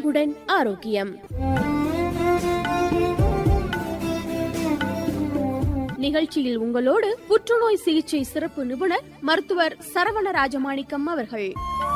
அன்புடன் ஆரோக்கியம் நிகழ்ச்சியில் உங்களோடு புற்றுநோய் சிகிச்சை சிறப்பு நிபுணர் மருத்துவர் சரவண ராஜமாணிக்கம் அவர்கள்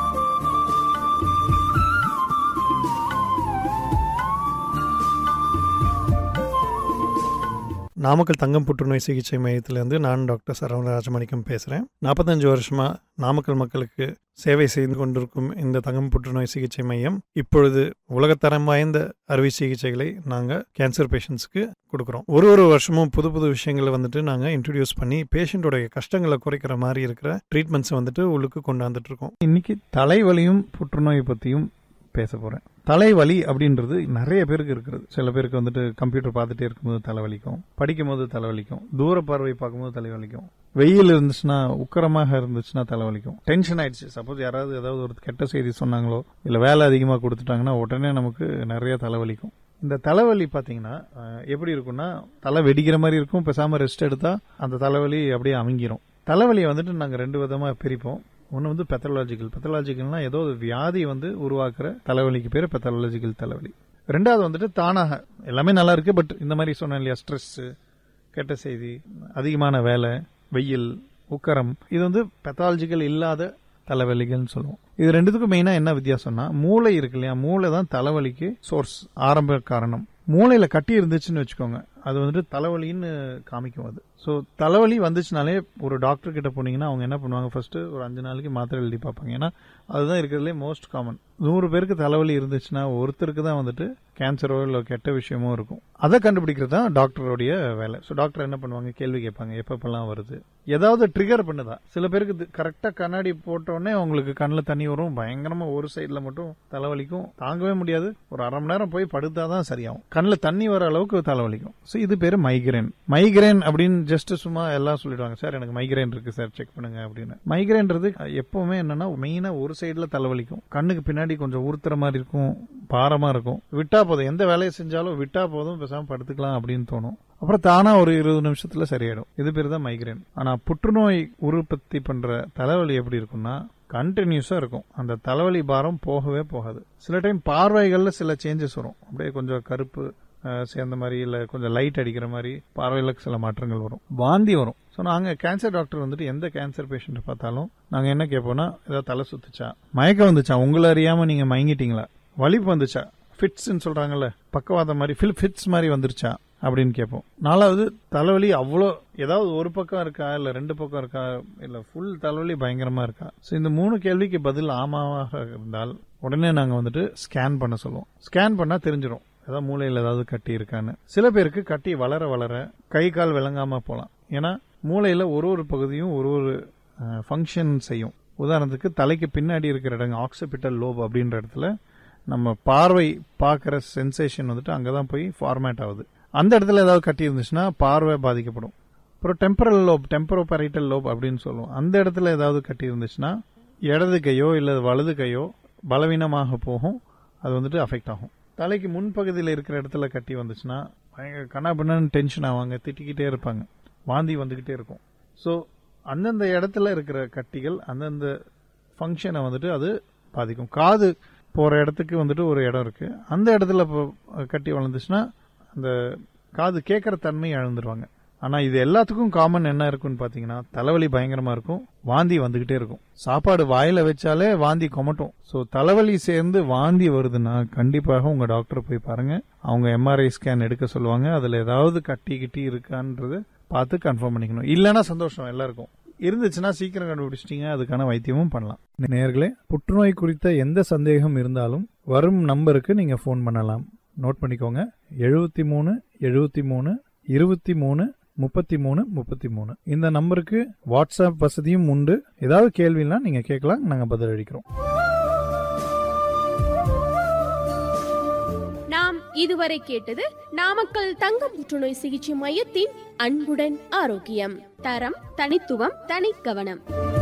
நாமக்கல் தங்கம் புற்றுநோய் சிகிச்சை மையத்திலேருந்து நான் டாக்டர் சரவண ராஜமாணிக்கம் பேசுகிறேன் நாற்பத்தஞ்சு வருஷமாக நாமக்கல் மக்களுக்கு சேவை செய்து கொண்டிருக்கும் இந்த தங்கம் புற்றுநோய் சிகிச்சை மையம் இப்பொழுது உலகத்தரம் வாய்ந்த அறுவை சிகிச்சைகளை நாங்கள் கேன்சர் பேஷண்ட்ஸ்க்கு கொடுக்குறோம் ஒரு ஒரு வருஷமும் புது புது விஷயங்களை வந்துட்டு நாங்கள் இன்ட்ரடியூஸ் பண்ணி பேஷண்ட்டோடைய கஷ்டங்களை குறைக்கிற மாதிரி இருக்கிற ட்ரீட்மெண்ட்ஸை வந்துட்டு உள்ளுக்கு கொண்டாந்துட்டு இருக்கோம் இன்னைக்கு தலைவலியும் புற்றுநோய் பற்றியும் பேச போகிறேன் தலைவலி அப்படின்றது நிறைய பேருக்கு இருக்கிறது சில பேருக்கு வந்துட்டு கம்ப்யூட்டர் பார்த்துட்டே இருக்கும்போது தலைவலிக்கும் படிக்கும் போது தலைவலிக்கும் தூர பார்வை பார்க்கும்போது தலைவலிக்கும் வெயில் இருந்துச்சுன்னா உக்கரமாக இருந்துச்சுன்னா தலைவலிக்கும் டென்ஷன் ஆயிடுச்சு சப்போஸ் யாராவது ஏதாவது ஒரு கெட்ட செய்தி சொன்னாங்களோ இல்லை வேலை அதிகமாக கொடுத்துட்டாங்கன்னா உடனே நமக்கு நிறைய தலைவலிக்கும் இந்த தலைவலி பார்த்தீங்கன்னா அஹ், எப்படி இருக்கும்னா தலை வெடிக்கிற மாதிரி இருக்கும் பேசாமல் ரெஸ்ட் எடுத்தா அந்த தலைவலி அப்படியே அமுங்கிரும் தலைவலியை வந்துட்டு நாங்கள் ரெண்டு விதமாக பிரிப்போம் ஒன்று வந்து பெத்தலாஜிக்கல் பெத்தலாஜிக்கல்னா ஏதோ ஒரு வியாதி வந்து உருவாக்குற தலைவலிக்கு பேர் பெத்தலாஜிக்கல் தலைவலி ரெண்டாவது வந்துட்டு தானாக எல்லாமே நல்லா இருக்கு பட் இந்த மாதிரி சொன்னேன் இல்லையா ஸ்ட்ரெஸ் கெட்ட செய்தி அதிகமான வேலை வெயில் உக்கரம் இது வந்து பெத்தாலஜிக்கல் இல்லாத தலைவலிகள்னு சொல்லுவோம் இது ரெண்டுத்துக்கும் மெயினா என்ன வித்தியாசம்னா மூளை இருக்கு இல்லையா மூளை தான் தலைவலிக்கு சோர்ஸ் ஆரம்ப காரணம் மூளையில கட்டி இருந்துச்சுன்னு வச்சுக்கோங்க அது வந்துட்டு தலைவலின்னு காமிக்கும் அது ஸோ தலைவலி வந்துச்சுனாலே ஒரு டாக்டர் கிட்ட போனீங்கன்னா அவங்க என்ன பண்ணுவாங்க ஃபர்ஸ்ட் ஒரு அஞ்சு நாளைக்கு மாத்திரை எழுதி பார்ப்பாங்க ஏன்னா அதுதான் இருக்கிறதுலே மோஸ்ட் காமன் நூறு பேருக்கு தலைவலி இருந்துச்சுன்னா ஒருத்தருக்கு தான் வந்துட்டு கேன்சரோ இல்லை கெட்ட விஷயமோ இருக்கும் அதை கண்டுபிடிக்கிறது தான் டாக்டருடைய வேலை ஸோ டாக்டர் என்ன பண்ணுவாங்க கேள்வி கேட்பாங்க எப்பப்பெல்லாம் வருது ஏதாவது ட்ரிகர் பண்ணுதா சில பேருக்கு கரெக்டாக கண்ணாடி போட்ட உடனே அவங்களுக்கு கண்ணில் தண்ணி வரும் பயங்கரமா ஒரு சைடில் மட்டும் தலைவலிக்கும் தாங்கவே முடியாது ஒரு அரை மணி நேரம் போய் படுத்தாதான் சரியாகும் கண்ணில் தண்ணி வர அளவுக்கு தலைவலிக்கும் ஸோ இது பேர் மைக்ரேன் மைக்ரேன் அப்படின்னு ஜஸ்ட் சும்மா எல்லாம் சொல்லிடுவாங்க சார் எனக்கு மைக்ரேன் இருக்கு சார் செக் பண்ணுங்க அப்படின்னு மைக்ரேன்றது எப்பவுமே என்னன்னா மெயினா ஒரு சைடுல தலைவலிக்கும் கண்ணுக்கு பின்னாடி கொஞ்சம் உறுத்துற மாதிரி இருக்கும் பாரமா இருக்கும் விட்டா போதும் எந்த வேலையை செஞ்சாலும் விட்டா போதும் பேசாம படுத்துக்கலாம் அப்படின்னு தோணும் அப்புறம் தானா ஒரு இருபது நிமிஷத்துல சரியாயிடும் இது பேர் தான் மைக்ரேன் ஆனா புற்றுநோய் உற்பத்தி பண்ற தலைவலி எப்படி இருக்கும்னா கண்டினியூஸா இருக்கும் அந்த தலைவலி பாரம் போகவே போகாது சில டைம் பார்வைகள்ல சில சேஞ்சஸ் வரும் அப்படியே கொஞ்சம் கருப்பு அஹ், சேர்ந்த மாதிரி இல்ல கொஞ்சம் லைட் அடிக்கிற மாதிரி பார்வையில சில மாற்றங்கள் வரும் வாந்தி வரும் ஸோ நாங்கள் கேன்சர் டாக்டர் வந்துட்டு எந்த கேன்சர் பேஷண்ட் பார்த்தாலும் நாங்கள் என்ன கேட்போம்னா ஏதாவது தலை சுத்துச்சா மயக்கம் வந்துச்சா உங்களை அறியாம நீங்க மயங்கிட்டீங்களா வலிப்பு வந்துச்சா ஃபிட்ஸ்ன்னு சொல்றாங்கல்ல பக்கவாதம் மாதிரி ஃபில் ஃபிட்ஸ் மாதிரி வந்துருச்சா அப்படின்னு கேட்போம் நாலாவது தலைவலி அவ்வளோ ஏதாவது ஒரு பக்கம் இருக்கா இல்ல ரெண்டு பக்கம் இருக்கா இல்ல ஃபுல் தலைவலி பயங்கரமா இருக்கா ஸோ இந்த மூணு கேள்விக்கு பதில் ஆமாவாக இருந்தால் உடனே நாங்க வந்துட்டு ஸ்கேன் பண்ண சொல்லுவோம் ஸ்கேன் பண்ணா தெரிஞ்சிடும் ஏதாவது மூளையில் ஏதாவது கட்டி இருக்கான்னு சில பேருக்கு கட்டி வளர வளர கை கால் விளங்காம போகலாம் ஏன்னா மூளையில ஒரு ஒரு பகுதியும் ஒரு ஒரு ஃபங்க்ஷன் செய்யும் உதாரணத்துக்கு தலைக்கு பின்னாடி இருக்கிற இடங்க ஆக்சிபிட்டல் லோப் அப்படின்ற இடத்துல நம்ம பார்வை பார்க்குற சென்சேஷன் வந்துட்டு அங்கே தான் போய் ஃபார்மேட் ஆகுது அந்த இடத்துல ஏதாவது கட்டி இருந்துச்சுன்னா பார்வை பாதிக்கப்படும் அப்புறம் டெம்பரல் லோப் டெம்பரோபரைட்டல் லோப் அப்படின்னு சொல்லுவோம் அந்த இடத்துல ஏதாவது கட்டி இருந்துச்சுன்னா இடது கையோ இல்லை வலது கையோ பலவீனமாக போகும் அது வந்துட்டு அஃபெக்ட் ஆகும் தலைக்கு முன்பகுதியில் இருக்கிற இடத்துல கட்டி வந்துச்சுன்னா பயங்கர கண்ணா பின்னான்னு டென்ஷன் ஆவாங்க திட்டிக்கிட்டே இருப்பாங்க வாந்தி வந்துக்கிட்டே இருக்கும் ஸோ அந்தந்த இடத்துல இருக்கிற கட்டிகள் அந்தந்த ஃபங்க்ஷனை வந்துட்டு அது பாதிக்கும் காது போகிற இடத்துக்கு வந்துட்டு ஒரு இடம் இருக்கு அந்த இடத்துல இப்போ கட்டி வளர்ந்துச்சுன்னா அந்த காது கேட்குற தன்மை இழந்துருவாங்க ஆனால் இது எல்லாத்துக்கும் காமன் என்ன இருக்குன்னு பார்த்தீங்கன்னா தலைவலி பயங்கரமா இருக்கும் வாந்தி வந்துகிட்டே இருக்கும் சாப்பாடு வாயில வச்சாலே வாந்தி கொமட்டும் ஸோ தலைவலி சேர்ந்து வாந்தி வருதுன்னா கண்டிப்பாக உங்க டாக்டர் போய் பாருங்க அவங்க எம்ஆர்ஐ ஸ்கேன் எடுக்க சொல்லுவாங்க அதுல ஏதாவது கட்டி கிட்டி இருக்கான்றது பார்த்து கன்ஃபார்ம் பண்ணிக்கணும் இல்லைன்னா சந்தோஷம் எல்லாருக்கும் இருந்துச்சுன்னா சீக்கிரம் கண்டுபிடிச்சிட்டீங்க அதுக்கான வைத்தியமும் பண்ணலாம் நேர்களே புற்றுநோய் குறித்த எந்த சந்தேகம் இருந்தாலும் வரும் நம்பருக்கு நீங்க ஃபோன் பண்ணலாம் நோட் பண்ணிக்கோங்க எழுபத்தி மூணு எழுபத்தி மூணு இருபத்தி மூணு முப்பத்தி மூணு முப்பத்தி மூணு இந்த நம்பருக்கு வாட்ஸ்அப் வசதியும் உண்டு ஏதாவது கேள்வினா நீங்க கேட்கலாம் நாங்க பதில் அளிக்கிறோம் நாம் இதுவரை கேட்டது நாமக்கல் தங்க புற்றுநோய் சிகிச்சை மையத்தின் அன்புடன் ஆரோக்கியம் தரம் தனித்துவம் தனிக்கவனம்